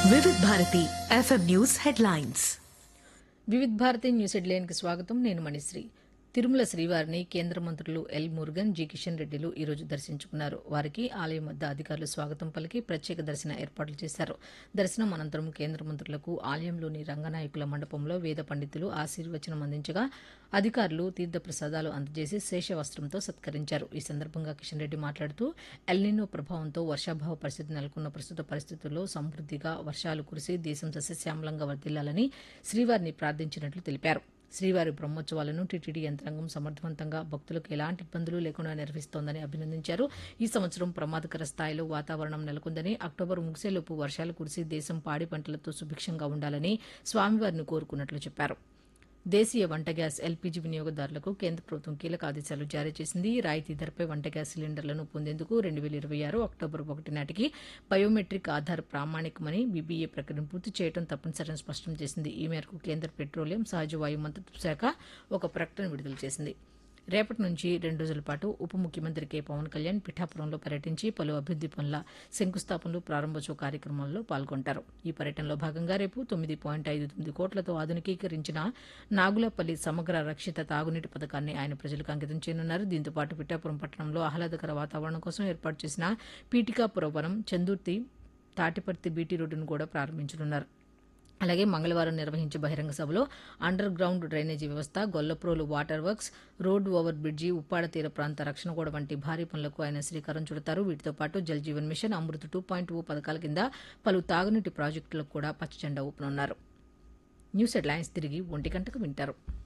Vividh Bharati FM news headlines Vividh Bharati news హెడ్లైన్కి స్వాగతం నేను మణిశ్రీ తిరుమల శ్రీవారిని కేంద్ర మంత్రులు ఎల్ మురుగన్ జి కిషన్ రెడ్డిలు ఈ రోజు దర్శించుకున్నారు వారికి ఆలయం వద్ద అధికారులు స్వాగతం పలికి ప్రత్యేక దర్శన ఏర్పాట్లు చేశారు దర్శనం అనంతరం కేంద్ర మంత్రులకు ఆలయంలోని రంగనాయకుల మండపంలో వేద పండితులు ఆశీర్వచనం అందించగా అధికారులు తీర్థప్రసాదాలు అందజేసి శేష వస్త్రంతో సత్కరించారు ఈ సందర్భంగా కిషన్ రెడ్డి మాట్లాడుతూ ఎల్నినో ప్రభావంతో వర్షాభావ పరిస్థితి నెలకొన్న ప్రస్తుత పరిస్థితుల్లో సమృద్దిగా వర్షాలు కురిసి దేశం సస్యశ్యామలంగా వర్దిల్లాలని శ్రీవారిని ప్రార్థించినట్లు తెలిపారు శ్రీవారి బ్రహ్మోత్సవాలను టీటీడీ యంత్రాంగం సమర్థవంతంగా భక్తులకు ఎలాంటి ఇబ్బందులు లేకుండా నిర్వహిస్తోందని అభినందించారు ఈ సంవత్సరం ప్రమాదకర స్థాయిలో వాతావరణం నెలకొందని అక్టోబర్ ముగిసేలోపు వర్షాలు కురిసి దేశం పాడి పంటలతో సుభిక్షంగా ఉండాలని స్వామివారిని కోరుకున్నట్లు చెప్పారు దేశీయ వంట గ్యాస్ ఎల్పీజీ వినియోగదారులకు కేంద్ర ప్రభుత్వం కీలక ఆదేశాలు జారీ చేసింది రాయితీ ధరపై వంట గ్యాస్ సిలిండర్లను పొందేందుకు రెండు వేల ఇరవై ఆరు అక్టోబర్ ఒకటి నాటికి బయోమెట్రిక్ ఆధార్ ప్రామాణికమని బీబీఏ ప్రక్రియను పూర్తి చేయడం తప్పనిసరని స్పష్టం చేసింది ఈ మేరకు కేంద్ర పెట్రోలియం సహజ వాయు మంత్రిత్వ శాఖ ఒక ప్రకటన విడుదల చేసింది రేపటి నుంచి రెండు రోజుల పాటు ఉప ముఖ్యమంత్రి కె పవన్ కళ్యాణ్ పిఠాపురంలో పర్యటించి పలు అభివృద్ది పనుల శంకుస్థాపనలు ప్రారంభోత్సవ కార్యక్రమాల్లో పాల్గొంటారు ఈ పర్యటనలో భాగంగా రేపు తొమ్మిది పాయింట్ ఐదు తొమ్మిది కోట్లతో ఆధునికీకరించిన నాగులపల్లి సమగ్ర రక్షిత తాగునీటి పథకాన్ని ఆయన ప్రజలకు అంకితం చేయనున్నారు దీంతో పాటు పిఠాపురం పట్టణంలో ఆహ్లాదకర వాతావరణం కోసం ఏర్పాటు చేసిన పీఠికాపురవనం చందుర్తి తాటిపర్తి బీటీ రోడ్డును కూడా ప్రారంభించనున్నారు అలాగే మంగళవారం నిర్వహించే బహిరంగ సభలో అండర్ గ్రౌండ్ డ్రైనేజీ వ్యవస్థ Gollaprolu water works road over bridge Uppada తీర ప్రాంత రక్షణ గోడ వంటి భారీ పనులకు ఆయన శ్రీకారం చుడతారు వీటితో పాటు Jal Jeevan mission Amrut two point O పథకాల కింద పలు తాగునీటి ప్రాజెక్టులకు కూడా పచ్చజెండా ఊపనున్నారు న్యూస్ హెడ్లైన్స్ తిరిగి ఒంటి గంటకు వింటారు